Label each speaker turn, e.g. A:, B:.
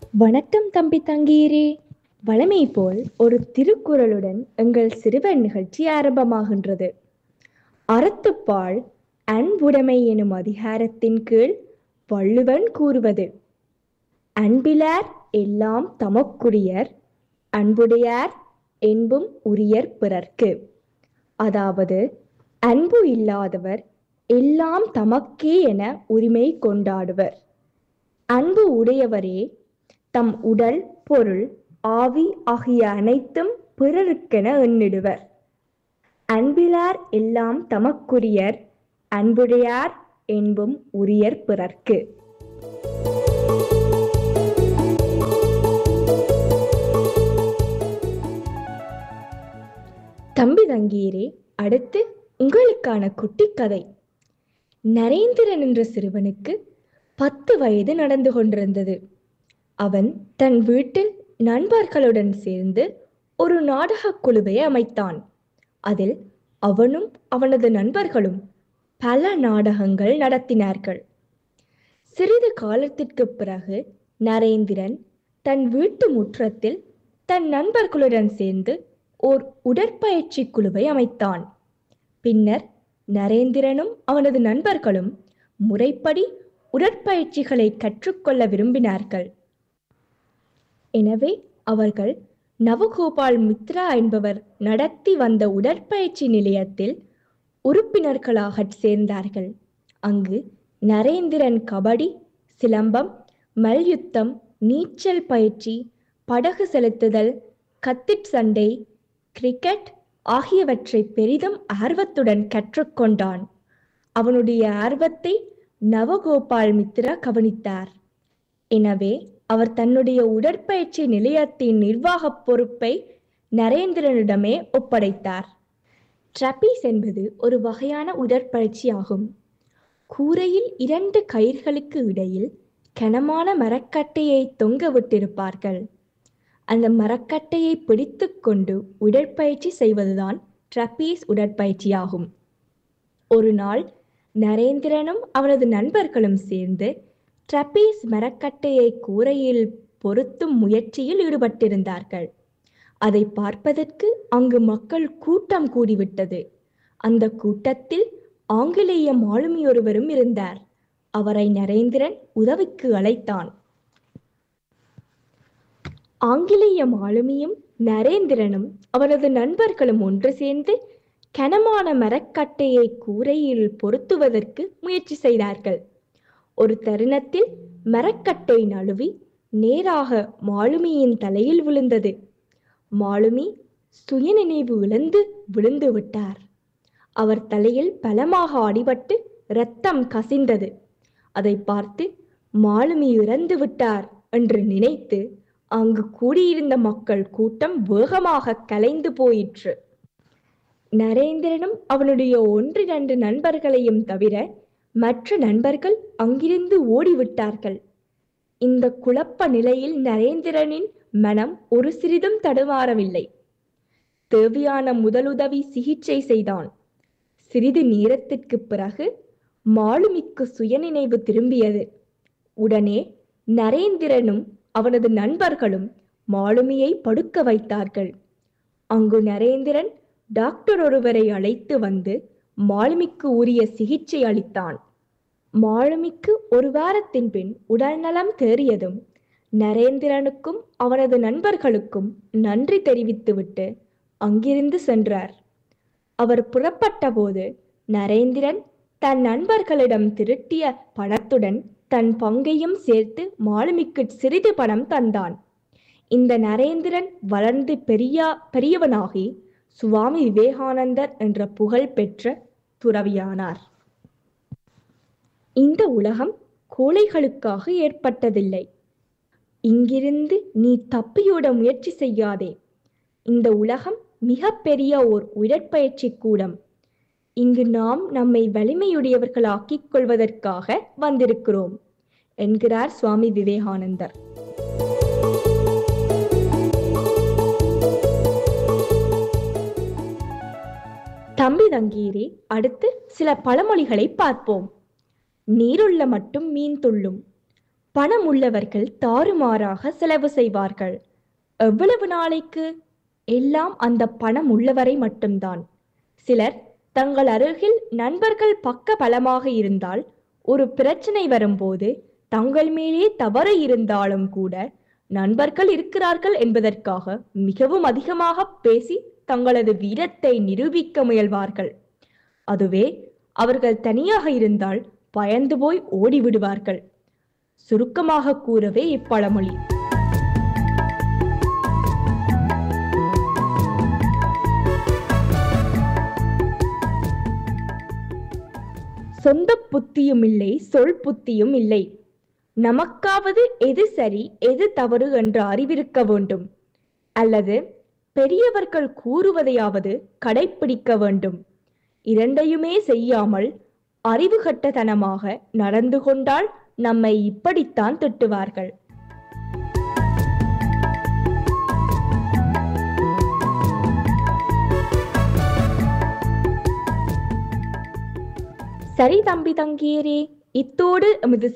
A: வணக்கம் தம்பி தங்கீரே வழமை போல் ஒரு திருக்குறளுடன் எங்கள் சிறுவர் நிகழ்ச்சி ஆரம்பமாகின்றது அறத்துப்பால் அன்புடைமை எனும் அதிகாரத்தின் கீழ் வள்ளுவன் கூறுவது அன்பிலார் எல்லாம் தமக்குரியர் அன்புடையார் என்பும் உரியர் பிறர்க்கு அதாவது அன்பு இல்லாதவர் எல்லாம் தமக்கே என உரிமை கொண்டாடுவர் அன்பு உடையவரே தம் உடல் பொருள் ஆவி ஆகிய அனைத்தும் பிறருக்கென எண்ணிடுவர் அன்பிலார் எல்லாம் தமக்குரியர் அன்புடையார் என்பும் உரியர் பிறர்க்கு தம்பி தங்கீரே அடுத்து உங்களுக்கான குட்டி கதை நரேந்திரன் என்ற சிறுவனுக்கு பத்து வயது நடந்து கொண்டிருந்தது அவன் தன் வீட்டில் நண்பர்களுடன் சேர்ந்து ஒரு நாடகக் குழுவை அமைத்தான் அதில் அவனும் அவனது நண்பர்களும் பல நாடகங்கள் நடத்தினார்கள் சிறிது காலத்திற்கு பிறகு நரேந்திரன் தன் வீட்டு முற்றத்தில் தன் நண்பர்களுடன் சேர்ந்து ஓர் உடற்பயிற்சி குழுவை அமைத்தான் பின்னர் நரேந்திரனும் அவனது நண்பர்களும் முறைப்படி உடற்பயிற்சிகளை கற்றுக்கொள்ள விரும்பினார்கள் எனவே அவர்கள் நவகோபால் மித்ரா என்பவர் நடத்தி வந்த உடற்பயிற்சி நிலையத்தில் உறுப்பினர்களாக சேர்ந்தார்கள் அங்கு நரேந்திரன் கபடி சிலம்பம் மல்யுத்தம் நீச்சல் பயிற்சி படகு செலுத்துதல் கத்திட் சண்டை கிரிக்கெட் ஆகியவற்றை பெரிதும் ஆர்வத்துடன் கற்றுக்கொண்டான் அவனுடைய ஆர்வத்தை நவகோபால் மித்ரா கவனித்தார் எனவே அவர் தன்னுடைய உடற்பயிற்சி நிலையத்தின் நிர்வாகப் பொறுப்பை நரேந்திரனிடமே ஒப்படைத்தார் ட்ரப்பீஸ் என்பது ஒரு வகையான உடற்பயிற்சி ஆகும் கூரையில் இரண்டு கயிர்களுக்கு இடையில் கனமான மரக்கட்டையை தொங்க விட்டிருப்பார்கள் அந்த மரக்கட்டையை பிடித்துக்கொண்டு உடற்பயிற்சி செய்வதுதான் ட்ரப்பீஸ் உடற்பயிற்சியாகும் ஒரு நாள் நரேந்திரனும் அவனது நண்பர்களும் சேர்ந்து ட்ரப்பீஸ் மரக்கட்டையை கூரையில் பொருத்தும் முயற்சியில் ஈடுபட்டிருந்தார்கள் அதை பார்ப்பதற்கு அங்கு மக்கள் கூட்டம் கூடிவிட்டது அந்த கூட்டத்தில் ஆங்கிலேய மாலுமி ஒருவரும் இருந்தார் அவரை நரேந்திரன் உதவிக்கு அழைத்தான் ஆங்கிலேய மாலுமியும் நரேந்திரனும் அவனது நண்பர்களும் ஒன்று சேர்ந்து கனமான மரக்கட்டையை கூரையில் பொருத்துவதற்கு முயற்சி செய்தார்கள் ஒரு தருணத்தில் மரக்கட்டை நழுவி நேராக மாலுமியின் தலையில் விழுந்தது மாலுமி சுயநினைவு இழந்து விழுந்து விட்டார் அவர் தலையில் பலமாக அடிபட்டு இரத்தம் கசிந்தது அதை பார்த்து மாலுமி இறந்து விட்டார் என்று நினைத்து அங்கு கூடியிருந்த மக்கள் கூட்டம் வேகமாக கலைந்து போயிற்று நரேந்திரனும் அவனுடைய ஒன்றிரண்டு நண்பர்களையும் தவிர மற்ற நண்பர்கள் அங்கிருந்து ஓடிவிட்டார்கள் இந்த குழப்ப நிலையில் நரேந்திரனின் மனம் ஒரு சிறிதும் தடுமாறவில்லை தேவையான முதலுதவி சிகிச்சை செய்தான் சிறிது நேரத்திற்கு பிறகு மாலுமிக்கு சுயநினைவு திரும்பியது உடனே நரேந்திரனும் அவனது நண்பர்களும் மாலுமியை படுக்க வைத்தார்கள் அங்கு நரேந்திரன் டாக்டர் ஒருவரை அழைத்து வந்து மாலுமிக்கு உரிய சிகிச்சை அளித்தான் மாலுமிக்கு ஒரு வாரத்தின் பின் உடல்நலம் தேறியதும் நரேந்திரனுக்கும் அவனது நண்பர்களுக்கும் நன்றி தெரிவித்துவிட்டு அங்கிருந்து சென்றார் அவர் புறப்பட்ட போது நரேந்திரன் தன் நண்பர்களிடம் திருட்டிய பணத்துடன் தன் பங்கையும் சேர்த்து மாலுமிக்கு சிறிது பணம் தந்தான் இந்த நரேந்திரன் வளர்ந்து பெரியா பெரியவனாகி சுவாமி விவேகானந்தர் என்ற புகழ் பெற்ற துறவியானார் இந்த உலகம் கோழைகளுக்காக ஏற்பட்டதில்லை இங்கிருந்து நீ தப்பியோட முயற்சி செய்யாதே இந்த உலகம் மிக பெரிய ஓர் உடற்பயிற்சி கூடம் இங்கு நாம் நம்மை வலிமையுடையவர்களாக்கிக் கொள்வதற்காக வந்திருக்கிறோம் என்கிறார் சுவாமி விவேகானந்தர் தம்பி தங்கீரி அடுத்து சில பழமொழிகளை பார்ப்போம் நீருள்ள மட்டும் மீன் துள்ளும் பணம் உள்ளவர்கள் தாறுமாறாக செலவு செய்வார்கள் எவ்வளவு நாளைக்கு எல்லாம் அந்த பணம் உள்ளவரை மட்டும்தான் சிலர் தங்கள் அருகில் நண்பர்கள் பக்க பலமாக இருந்தால் ஒரு பிரச்சனை வரும்போது தங்கள் மேலே தவறு இருந்தாலும் கூட நண்பர்கள் இருக்கிறார்கள் என்பதற்காக மிகவும் அதிகமாக பேசி தங்களது வீரத்தை நிரூபிக்க முயல்வார்கள் அதுவே அவர்கள் தனியாக இருந்தால் பயந்து போய் ஓடிவிடுவார்கள் சுருக்கமாக கூறவே இப்பழமொழி சொந்த புத்தியும் இல்லை சொல் புத்தியும் இல்லை நமக்காவது எது சரி எது தவறு என்று அறிவிருக்க வேண்டும் அல்லது பெரியவர்கள் கூறுவதையாவது கடைப்பிடிக்க வேண்டும் இரண்டையுமே செய்யாமல் அறிவுகட்டத்தனமாக நடந்து கொண்டால் நம்மை இப்படித்தான் திட்டுவார்கள் சரி தம்பி தங்கியரே இத்தோடு எமது